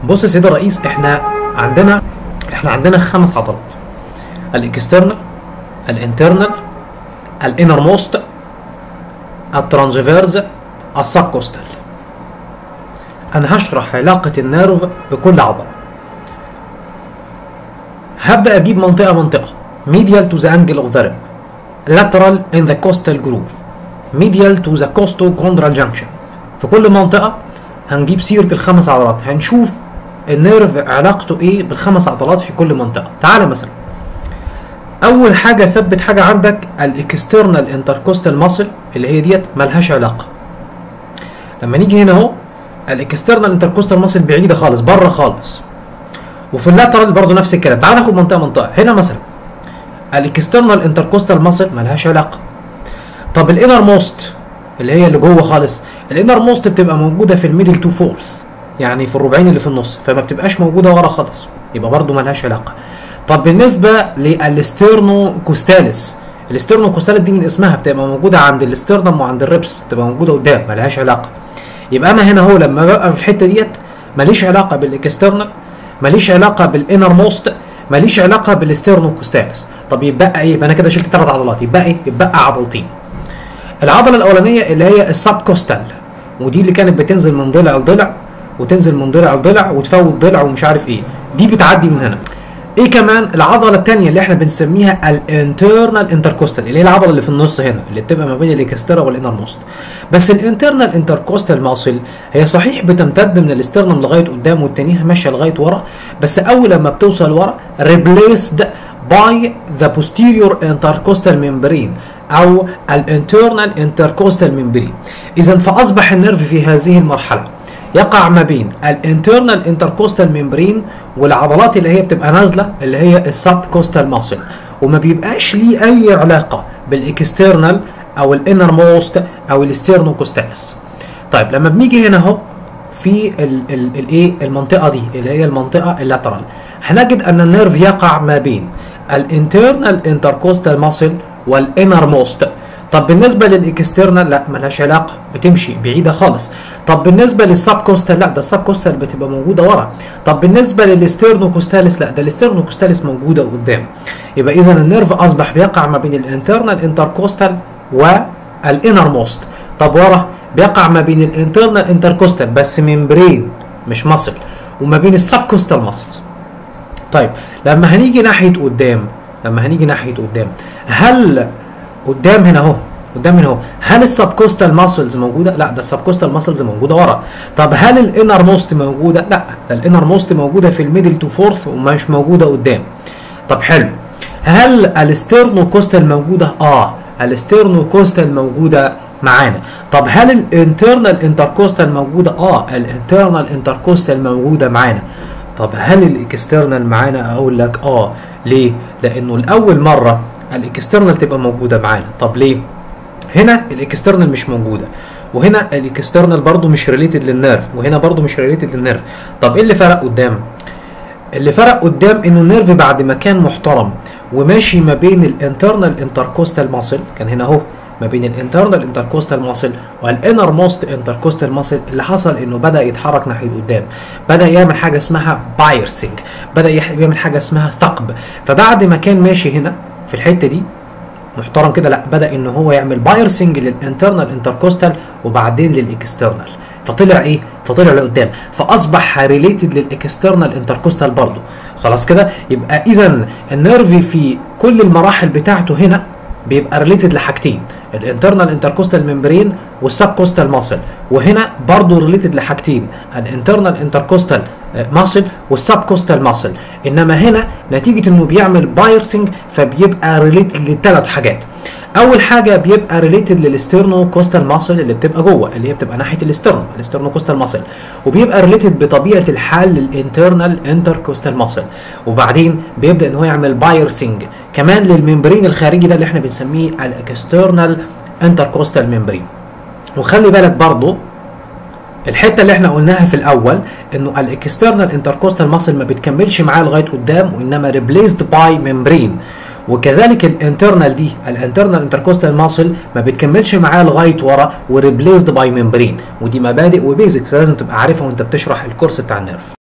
بص يا سيدي الرئيس احنا عندنا احنا عندنا خمس عضلات الاكسترنال الانترنال الانر موست الترانسفيرز السبكوستال انا هشرح علاقة النيرف بكل عضلة هبدأ اجيب منطقة منطقة medial to the angle of the rib lateral in the costal groove medial to the costochondral junction في كل منطقة هنجيب سيرة الخمس عضلات هنشوف النيرف علاقته ايه بالخمس عضلات في كل منطقة تعالى مثلا اول حاجة ثبت حاجة عندك الاكسترنال انتركوستال ماسل اللي هي ديت ملهاش علاقة لما نيجي هنا اهو الاكسترنال انتركوستال ماسل بعيدة خالص بره خالص وفي اللاترال برضه نفس الكلام تعال ناخد منطقة منطقة هنا مثلا الاكسترنال انتركوستال ماسل ملهاش علاقة طب الانر موست اللي هي اللي جوه خالص الانر موست بتبقى موجوده في الميدل تو فورث يعني في الربعين اللي في النص فما بتبقاش موجوده ورا خالص يبقى برضو ملهاش علاقه طب بالنسبه للاسترنو كوستاليس الاسترنو كوستاليس دي من اسمها بتبقى موجوده عند الاسترنم وعند الربس بتبقى موجوده قدام ملهاش علاقه يبقى انا هنا هو لما ببقى في الحته ديت ماليش علاقه بالاكسترنال ماليش علاقه بالانر موست ماليش علاقه بالاسترنو كوستاليس طب يبقى ايه يبقى انا كده شلت ثلاث عضلات يبقى ايه يبقى عضلتين العضله الاولانيه اللي هي السب كوستال ودي اللي كانت بتنزل من ضلع لضلع وتنزل من ضلع لضلع وتفوت ضلع ومش عارف ايه دي بتعدي من هنا ايه كمان العضله الثانيه اللي احنا بنسميها الانترنال انتركوستال اللي هي العضله اللي في النص هنا اللي بتبقى ما بين الاكسترا والانر موست بس الانترنال انتركوستال ماسل هي صحيح بتمتد من الاسترنم لغايه قدام والتانيها ماشيه لغايه ورا بس اول لما بتوصل ورا ريبليسد باي ذا posterior intercostal membrane او الانترنال انتركوستال ممبرين اذا فاصبح النيرف في هذه المرحله يقع ما بين الانترنال انتركوستال ممبرين والعضلات اللي هي بتبقى نازله اللي هي السب كوستال ماسل وما بيبقاش ليه اي علاقه بالاكسترنال او الانر موست او الاسترنوكوستالس طيب لما بنيجي هنا اهو في الايه المنطقه دي اللي هي المنطقه اللاترال هنجد ان النيرف يقع ما بين الانترنال انتركوستال ماسل والانر موست طب بالنسبه للاكسترنال لا ملهاش علاقه بتمشي بعيده خالص طب بالنسبه للسب كوستال لا ده السب كوستال بتبقى موجوده ورا طب بالنسبه للاسترنو كوستاليس لا ده الاسترنو كوستاليس موجوده قدام يبقى اذا النيرف اصبح بيقع ما بين الانترنال انتركوستال والانر موست طب ورا بيقع ما بين الانترنال انتركوستال بس ممبرين مش مصل وما بين السب كوستال ماسلز طيب لما هنيجي ناحيه قدام لما هنيجي ناحيه قدام هل قدام هنا اهو قدام هنا اهو هل السبكوستال ماسلز موجوده؟ لا ده السبكوستال ماسلز موجوده ورا. طب هل الانر موست موجوده؟ لا ده الانر موست موجوده في الميدل تو فورث ومش موجوده قدام. طب حلو. هل الاسترنو كوستال موجوده؟ اه الاسترنو كوستال موجوده معانا. طب هل الانترنال انتركوستال موجوده؟ اه الانترنال انتركوستال موجوده معانا. طب هل الاكسترنال معانا؟ اقول لك اه ليه؟ لانه لاول مره الاكسترنال تبقى موجوده معانا طب ليه هنا الاكسترنال مش موجوده وهنا الاكسترنال برضو مش ريليتد للنيرف وهنا برضو مش ريليتد للنيرف طب ايه اللي فرق قدام اللي فرق قدام انه النيرف بعد ما كان محترم وماشي ما بين الانترنال انتركوستال ماسل كان هنا اهو ما بين الانترنال انتركوستال ماسل والانر موست انتركوستال ماسل اللي حصل انه بدا يتحرك ناحيه قدام بدا يعمل حاجه اسمها بايرسنج بدا يعمل حاجه اسمها ثقب فبعد ما كان ماشي هنا في الحته دي محترم كده لا بدا ان هو يعمل بايرسنج للانترنال انتركوستال وبعدين للاكسترنال فطلع ايه فطلع لقدام فاصبح ريليتد للاكسترنال انتركوستال برضه خلاص كده يبقى اذا النيرف في كل المراحل بتاعته هنا بيبقى ريليتد لحاجتين الانترنال انتركوستال ممبرين والسب كوستال ماسل وهنا برضه ريليتد لحاجتين الانترنال انتركوستال ماسل والسب كوستال ماسل انما هنا نتيجه انه بيعمل بايرسنج فبيبقى ريليتد لثلاث حاجات اول حاجه بيبقى ريليتد للاسترنو كوستال ماسل اللي بتبقى جوه اللي هي بتبقى ناحيه الاسترنو الاسترنو كوستال ماسل وبيبقى ريليتد بطبيعه الحال للانترنال انتر كوستال ماسل وبعدين بيبدا ان هو يعمل بايرسنج كمان للممبرين الخارجي ده اللي احنا بنسميه الاكسترنال انتر كوستال ممبرين وخلي بالك برضه الحته اللي احنا قلناها في الاول انه الاكسترنال انتركوستال ماسل ما بتكملش معاه لغايه قدام وانما ريبليسد باي ممبرين وكذلك الانترنال دي الانترنال انتركوستال ماسل ما بتكملش معاه لغايه ورا وريبليسد باي ممبرين ودي مبادئ وبيزكس لازم تبقى عارفها وانت بتشرح الكورس بتاع النيرف